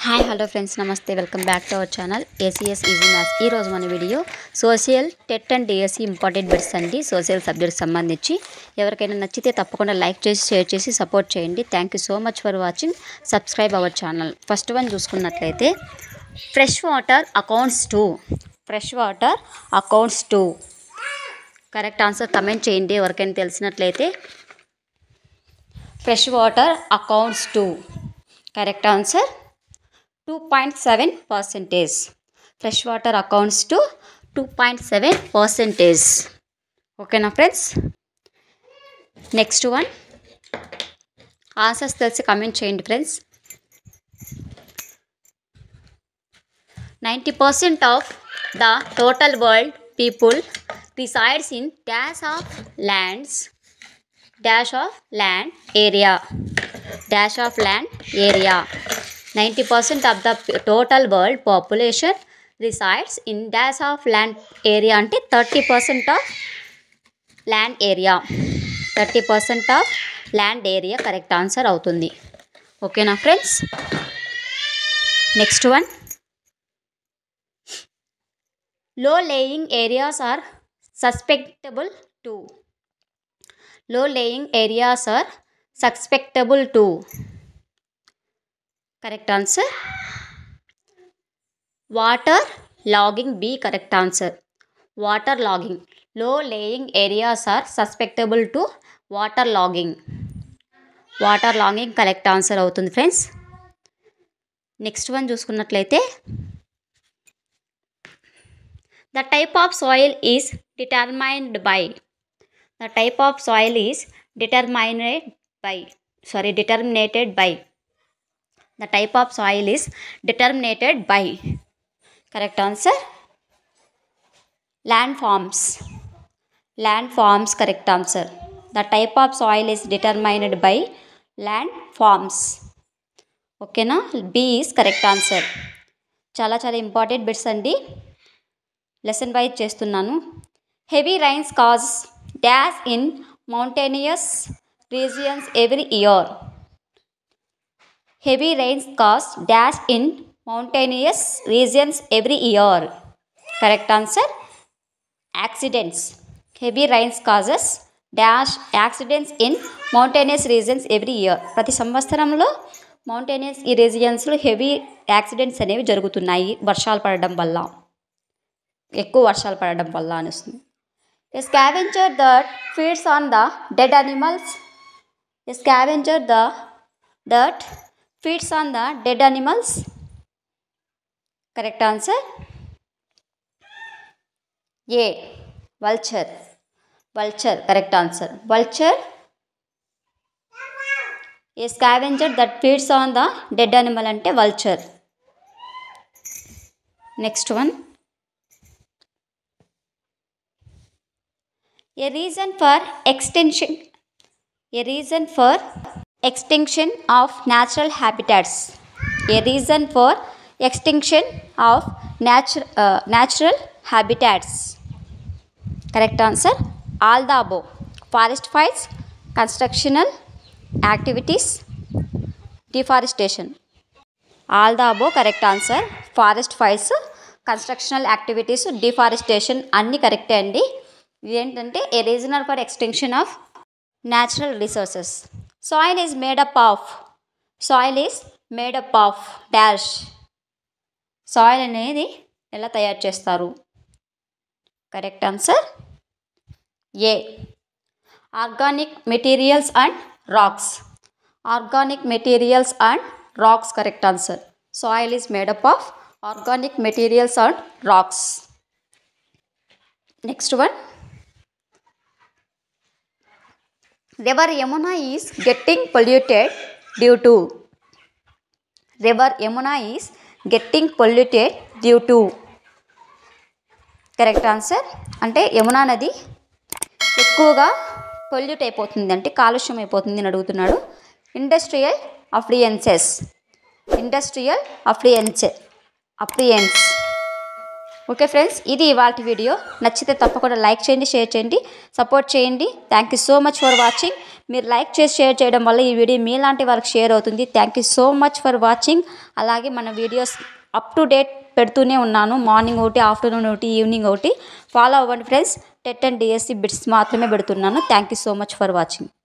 hi hello friends namaste welcome back to our channel ACS easy maths ఈ రోజు మన video social TET and DSC important bits అండి social subject సంబంధించి ఎవరికైనా నచ్చితే తప్పకుండా లైక్ చేసి షేర్ చేసి సపోర్ట్ చేయండి thank you so much for watching subscribe our channel first one చూసుకున్నట్లయితే fresh water accounts to fresh water accounts to correct answer comment చేయండి ఎవరికైనా తెలిసినట్లయితే fresh water accounts to correct answer two point seven percentage fresh water accounts to two point seven percentage ఓకేనా friends next one answers తెలిసి comment చేయండి friends ninety percent of the total world people resides in dash of lands dash of land area dash of land area ninety percent of the total world population resides in dash of land area అంటే thirty percent of land area thirty percent of land area correct answer అవుతుంది ఓకేనా friends next one low lying areas are susceptible to low lying areas are susceptible to correct answer water logging B correct answer water logging low lying areas are susceptible to water logging water logging correct answer అవుతుంది friends next one చూసుకున్నట్లయితే the type of soil is determined by the type of soil is determined by sorry determinated by the type of soil is determinated by correct answer landforms landforms correct answer the type of soil is determined by landforms ఓకేనా B is correct answer చాలా చాలా important bits అండి lesson wise చేస్తున్నాను heavy rains cause dash in mountainous regions every year heavy rains cause dash in mountainous regions every year correct answer accidents heavy rains causes dash accidents in mountainous regions every year ప్రతి సంవత్సరంలో mountainous ఈ రీజియన్స్లో heavy accidents అనేవి జరుగుతున్నాయి వర్షాలు పడడం వల్ల ఎక్కువ వర్షాలు పడడం వల్ల అనిస్తుంది a scavenger that feeds on the dead animals a scavenger the that feeds on the dead animals correct answer a vulture vulture correct answer vulture a scavenger that feeds on the dead animal ante vulture next one a reason for extension a reason for extinction of natural habitats a reason for extinction of natu- uh, natural habitats correct answer all the above forest fires constructional activities deforestation all the above correct answer forest fires constructional activities deforestation అన్నీ కరెక్టే అండి ఇదేంటంటే a regional for extension of natural resources soil is made up of soil is made up of dash soil అనేది ఎలా తయారు చేస్తారు correct answer A organic materials and rocks organic materials and rocks correct answer soil is made up of organic materials and rocks next one river yamuna is getting polluted due to river yamuna is getting polluted due to correct answer అంటే యమునా నది ఎక్కువగా pollute అయిపోతుంది అంటే కాలుష్యం అయిపోతుంది అని అడుగుతున్నాడు industrial affluences industrial affluence affluence okay friends ఇది ఇవాళ వీడియో నచ్చితే తప్పకుండా లైక్ చేయండి షేర్ చేయండి సపోర్ట్ చేయండి thank you so much for watching మీరు లైక్ చేసి షేర్ చేయడం వల్ల ఈ వీడియో మీలాంటి వాళ్ళకి షేర్ అవుతుంది thank you so much for watching అలాగే మన వీడియోస్ అప్ టు డేట్ పెడుతూనే ఉన్నాను మార్నింగ్ ఒకటి ఆఫ్టర్నూన్ ఒకటి ఈవినింగ్ ఒకటి ఫాలో అవ్వండి friends TET and DSC bits మాత్రమే పెడుతున్నాను thank you so much for watching